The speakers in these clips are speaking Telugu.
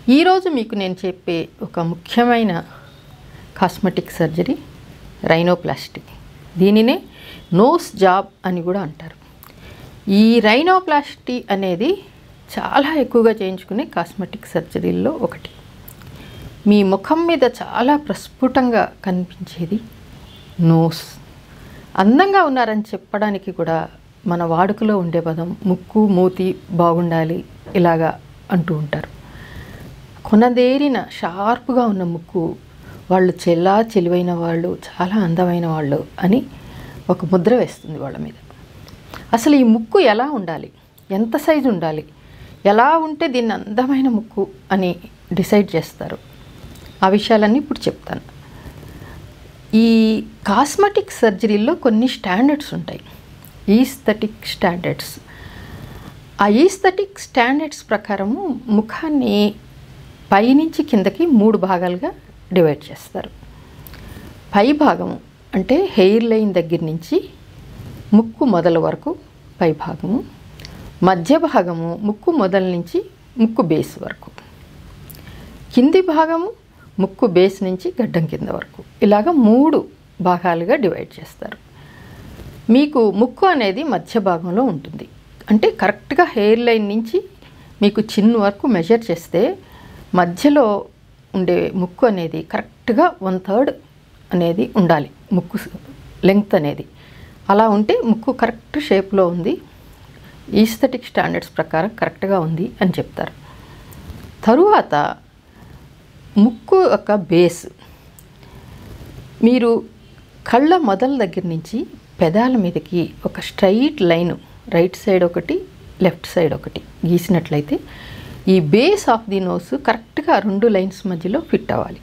ఈరోజు మీకు నేను చెప్పే ఒక ముఖ్యమైన కాస్మెటిక్ సర్జరీ రైనోప్లాస్టీ దీనినే నోస్ జాబ్ అని కూడా అంటారు ఈ రైనోప్లాస్టీ అనేది చాలా ఎక్కువగా చేయించుకునే కాస్మెటిక్ సర్జరీల్లో ఒకటి మీ ముఖం మీద చాలా ప్రస్ఫుటంగా కనిపించేది నోస్ అందంగా ఉన్నారని చెప్పడానికి కూడా మన వాడుకలో ఉండే పదం ముక్కు మూతి బాగుండాలి ఇలాగా అంటూ ఉంటారు కొనదేరిన షార్ప్గా ఉన్న ముక్కు వాళ్ళు చెల్లా చెలివైన వాళ్ళు చాలా అందమైన వాళ్ళు అని ఒక ముద్ర వేస్తుంది వాళ్ళ మీద అసలు ఈ ముక్కు ఎలా ఉండాలి ఎంత సైజు ఉండాలి ఎలా ఉంటే దీన్ని అందమైన ముక్కు అని డిసైడ్ చేస్తారు ఆ విషయాలన్నీ ఇప్పుడు చెప్తాను ఈ కాస్మెటిక్ సర్జరీలో కొన్ని స్టాండర్డ్స్ ఉంటాయి ఈస్థెటిక్ స్టాండర్డ్స్ ఆ ఈస్థెటిక్ స్టాండర్డ్స్ ప్రకారము ముఖాన్ని పైనుంచి కిందకి మూడు భాగాలుగా డివైడ్ చేస్తారు పై భాగము అంటే హెయిర్ లైన్ దగ్గర నుంచి ముక్కు మొదల వరకు పై భాగము మధ్య భాగము ముక్కు మొదల నుంచి ముక్కు బేస్ వరకు కింది భాగము ముక్కు బేస్ నుంచి గడ్డం కింద వరకు ఇలాగ మూడు భాగాలుగా డివైడ్ చేస్తారు మీకు ముక్కు అనేది మధ్య భాగంలో ఉంటుంది అంటే కరెక్ట్గా హెయిర్ లైన్ నుంచి మీకు చిన్న వరకు మెజర్ చేస్తే మధ్యలో ఉండే ముక్కు అనేది కరెక్ట్గా వన్ థర్డ్ అనేది ఉండాలి ముక్కు లెంగ్త్ అనేది అలా ఉంటే ముక్కు కరెక్ట్ షేప్లో ఉంది ఈస్థెటిక్ స్టాండర్డ్స్ ప్రకారం కరెక్ట్గా ఉంది అని చెప్తారు తరువాత ముక్కు యొక్క బేస్ మీరు కళ్ళ మొదల దగ్గర నుంచి పెదాల మీదకి ఒక స్ట్రైట్ లైన్ రైట్ సైడ్ ఒకటి లెఫ్ట్ సైడ్ ఒకటి గీసినట్లయితే ఈ బేస్ ఆఫ్ ది నోస్ కరెక్ట్గా రెండు లైన్స్ మధ్యలో ఫిట్ అవ్వాలి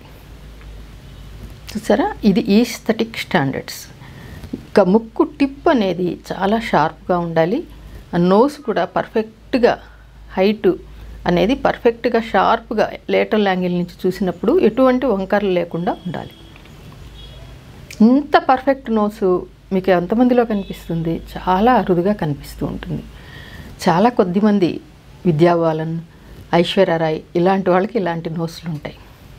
చూసారా ఇది ఈస్థెటిక్ స్టాండర్డ్స్ ఇక ముక్కు టిప్ అనేది చాలా షార్ప్గా ఉండాలి ఆ నోస్ కూడా పర్ఫెక్ట్గా హైట్ అనేది పర్ఫెక్ట్గా షార్ప్గా లేటల్ యాంగిల్ నుంచి చూసినప్పుడు ఎటువంటి వంకరలు లేకుండా ఉండాలి ఇంత పర్ఫెక్ట్ నోసు మీకు ఎంతమందిలో కనిపిస్తుంది చాలా అరుదుగా కనిపిస్తూ ఉంటుంది చాలా కొద్దిమంది విద్యాబాలన్ ఐశ్వర్యరాయ్ ఇలాంటి వాళ్ళకి ఇలాంటి నోసులు ఉంటాయి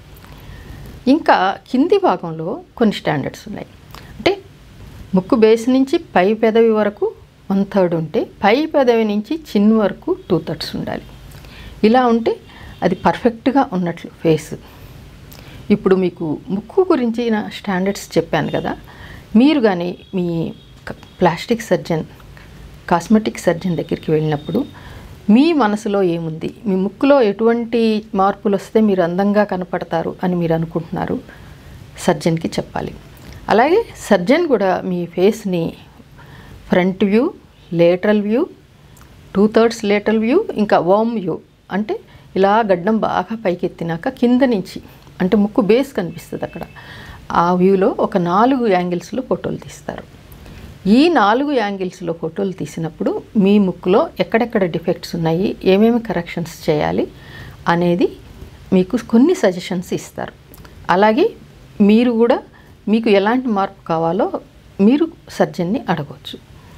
ఇంకా కింది భాగంలో కొన్ని స్టాండర్డ్స్ ఉన్నాయి అంటే ముక్కు బేస్ నుంచి పై పెదవి వరకు వన్ థర్డ్ ఉంటే పై పెదవి నుంచి చిన్ వరకు టూ థర్డ్స్ ఉండాలి ఇలా ఉంటే అది పర్ఫెక్ట్గా ఉన్నట్లు ఫేస్ ఇప్పుడు మీకు ముక్కు గురించిన స్టాండర్డ్స్ చెప్పాను కదా మీరు కానీ మీ ప్లాస్టిక్ సర్జన్ కాస్మెటిక్ సర్జన్ దగ్గరికి వెళ్ళినప్పుడు మీ మనసులో ఏముంది మీ ముక్కులో ఎటువంటి మార్పులు వస్తే మీరు అందంగా కనపడతారు అని మీరు అనుకుంటున్నారు సర్జన్కి చెప్పాలి అలాగే సర్జన్ కూడా మీ ఫేస్ని front view lateral view two thirds lateral view ఇంకా వామ్ వ్యూ అంటే ఇలా గడ్డం బాగా పైకెత్తినాక కింద నుంచి అంటే ముక్కు బేస్ కనిపిస్తుంది అక్కడ ఆ వ్యూలో ఒక నాలుగు యాంగిల్స్లో ఫోటోలు తీస్తారు ఈ నాలుగు యాంగిల్స్లో ఫోటోలు తీసినప్పుడు మీ ముక్కులో ఎక్కడెక్కడ డిఫెక్ట్స్ ఉన్నాయి ఏమేమి కరెక్షన్స్ చేయాలి అనేది మీకు కొన్ని సజెషన్స్ ఇస్తారు అలాగే మీరు కూడా మీకు ఎలాంటి మార్పు కావాలో మీరు సర్జన్ని అడగవచ్చు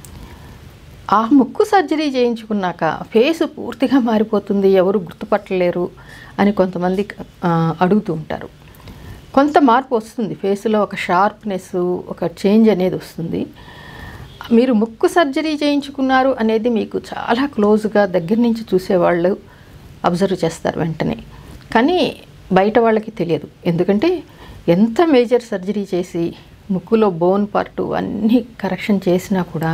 ఆ ముక్కు సర్జరీ చేయించుకున్నాక ఫేస్ పూర్తిగా మారిపోతుంది ఎవరు గుర్తుపట్టలేరు అని కొంతమంది ఆ, అడుగుతూ ఉంటారు కొంత మార్పు వస్తుంది ఫేస్లో ఒక షార్ప్నెస్ ఒక చేంజ్ అనేది వస్తుంది మీరు ముక్కు సర్జరీ చేయించుకున్నారు అనేది మీకు చాలా క్లోజ్గా దగ్గర నుంచి చూసేవాళ్ళు అబ్జర్వ్ చేస్తారు వెంటనే కానీ బయట వాళ్ళకి తెలియదు ఎందుకంటే ఎంత మేజర్ సర్జరీ చేసి ముక్కులో బోన్ పార్ట్ అన్నీ కరెక్షన్ చేసినా కూడా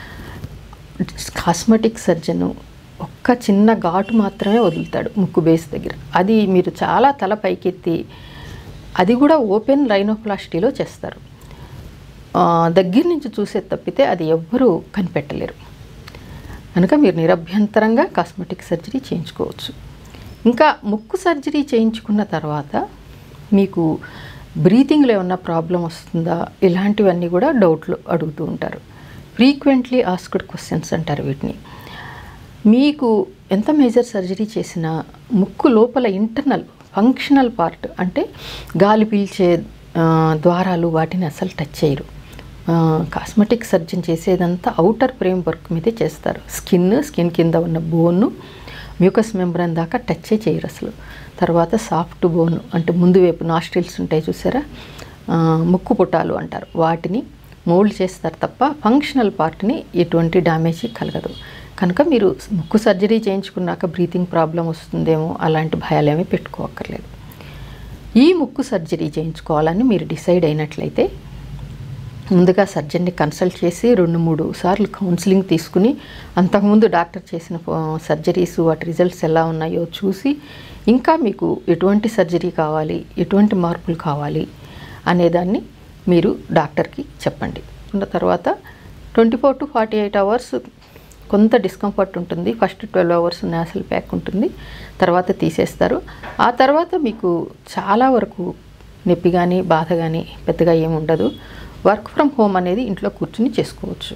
కాస్మెటిక్ సర్జన్ ఒక్క చిన్న ఘాటు మాత్రమే వదులుతాడు ముక్కు బేస్ దగ్గర అది మీరు చాలా తల పైకెత్తి అది కూడా ఓపెన్ రైనోప్లాస్టీలో చేస్తారు ఆ, దగ్గర నుంచి చూసే తప్పితే అది ఎవ్వరూ కనిపెట్టలేరు కనుక మీరు నిరభ్యంతరంగా కాస్మెటిక్ సర్జరీ చేయించుకోవచ్చు ఇంకా ముక్కు సర్జరీ చేయించుకున్న తర్వాత మీకు బ్రీతింగ్లో ఏమన్నా ప్రాబ్లం వస్తుందా ఇలాంటివన్నీ కూడా డౌట్లు అడుగుతూ ఉంటారు ఫ్రీక్వెంట్లీ ఆస్క్డ్ క్వశ్చన్స్ అంటారు వీటిని మీకు ఎంత మేజర్ సర్జరీ చేసినా ముక్కు లోపల ఇంటర్నల్ ఫంక్షనల్ పార్ట్ అంటే గాలి పీల్చే ఆ, ద్వారాలు వాటిని అసలు టచ్ చేయరు కాస్మెటిక్ సర్జన్ చేసేదంతా అవుటర్ ఫ్రేమ్ వర్క్ మీదే చేస్తారు స్కిన్ స్కిన్ కింద ఉన్న బోను మ్యూకస్ మెంబ్రాన్ దాకా టచ్చే చేయరు అసలు తర్వాత సాఫ్ట్ బోన్ అంటే ముందు వైపు నాస్ట్రిల్స్ ఉంటాయి చూసారా ఆ, ముక్కు పుటాలు అంటారు వాటిని మోల్డ్ చేస్తారు తప్ప ఫంక్షనల్ పార్ట్ని ఎటువంటి డ్యామేజ్ కలగదు కనుక మీరు ముక్కు సర్జరీ చేయించుకున్నాక బ్రీతింగ్ ప్రాబ్లం వస్తుందేమో అలాంటి భయాలేమీ పెట్టుకోక్కర్లేదు ఈ ముక్కు సర్జరీ చేయించుకోవాలని మీరు డిసైడ్ అయినట్లయితే ముందుగా సర్జన్ని కన్సల్ట్ చేసి రెండు మూడు సార్లు కౌన్సిలింగ్ తీసుకుని అంతకుముందు డాక్టర్ చేసిన సర్జరీస్ వాటి రిజల్ట్స్ ఎలా ఉన్నాయో చూసి ఇంకా మీకు ఎటువంటి సర్జరీ కావాలి ఎటువంటి మార్పులు కావాలి అనేదాన్ని మీరు డాక్టర్కి చెప్పండి ఉన్న తర్వాత twenty four to forty eight hours కొంత డిస్కంఫర్ట్ ఉంటుంది first twelve hours nasal pack ఉంటుంది తర్వాత తీసేస్తారు ఆ తర్వాత మీకు చాలా వరకు నొప్పి కానీ బాధ కానీ పెద్దగా ఏమి ఉండదు వర్క్ ఫ్రమ్ హోమ్ అనేది ఇంట్లో కూర్చుని చేసుకోవచ్చు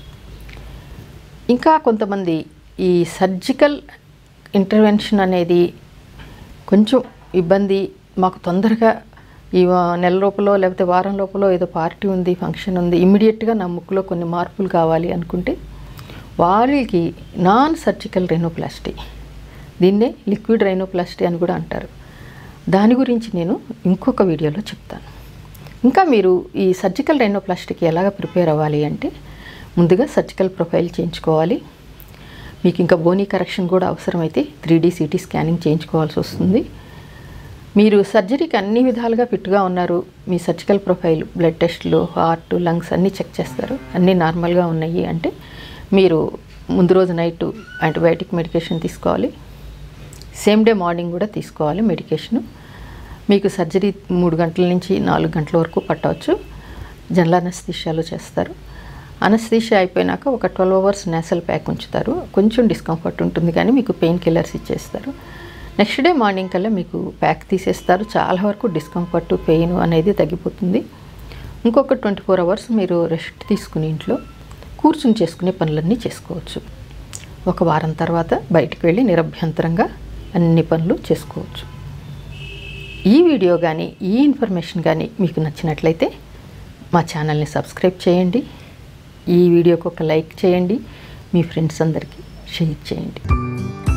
ఇంకా కొంతమంది ఈ సర్జికల్ ఇంటర్వెన్షన్ అనేది కొంచెం ఇబ్బంది మాకు తొందరగా ఈ వా- నెల లోపల లేకపోతే వారం లోపల ఏదో పార్టీ ఉంది ఫంక్షన్ ఉంది ఇమ్మీడియట్గా నా ముక్కులో కొన్ని మార్పులు కావాలి అనుకుంటే వాళ్ళకి నాన్ సర్జికల్ రైనోప్లాస్టీ దీన్నే లిక్విడ్ రైనోప్లాస్టీ అని కూడా అంటారు దాని గురించి నేను ఇంకొక వీడియోలో చెప్తాను ఇంకా మీరు ఈ సర్జికల్ రైనోప్లాస్టీకి ఎలాగ ప్రిపేర్ అవ్వాలి అంటే ముందుగా సర్జికల్ ప్రొఫైల్ చేయించుకోవాలి మీకు ఇంకా బోనీ కరెక్షన్ కూడా అవసరమైతే త్రీ డీ సిటీ స్కానింగ్ చేయించుకోవాల్సి వస్తుంది మీరు సర్జరీకి అన్ని విధాలుగా ఫిట్గా ఉన్నారు మీ సర్జికల్ ప్రొఫైల్ బ్లడ్ టెస్ట్లు హార్ట్ లంగ్స్ అన్నీ చెక్ చేస్తారు అన్నీ నార్మల్గా ఉన్నాయి అంటే మీరు ముందు రోజు నైట్ యాంటీబయాటిక్ మెడికేషన్ తీసుకోవాలి సేమ్ డే మార్నింగ్ కూడా తీసుకోవాలి మెడికేషను మీకు సర్జరీ మూడు గంటల నుంచి నాలుగు గంటల వరకు పట్టవచ్చు జనరల్ అనస్థీషియాలో చేస్తారు అనస్థీషియా అయిపోయినాక ఒక ట్వెల్వ్ అవర్స్ నేసల్ ప్యాక్ ఉంచుతారు కొంచెం డిస్కంఫర్ట్ ఉంటుంది కానీ మీకు పెయిన్ కిల్లర్స్ ఇచ్చేస్తారు నెక్స్ట్ డే మార్నింగ్ కల్లా మీకు ప్యాక్ తీసేస్తారు చాలా వరకు డిస్కంఫర్ట్ పెయిన్ అనేది తగ్గిపోతుంది ఇంకొక ట్వంటీ ఫోర్ అవర్స్ మీరు రెస్ట్ తీసుకుని ఇంట్లో కూర్చుని చేసుకునే పనులన్నీ చేసుకోవచ్చు ఒక వారం తర్వాత బయటికి వెళ్ళి నిరభ్యంతరంగా అన్ని పనులు చేసుకోవచ్చు ఈ వీడియో కానీ ఈ ఇన్ఫర్మేషన్ కానీ మీకు నచ్చినట్లయితే మా ఛానల్ని సబ్స్క్రైబ్ చేయండి ఈ వీడియోకి ఒక లైక్ చేయండి మీ ఫ్రెండ్స్ అందరికీ షేర్ చేయండి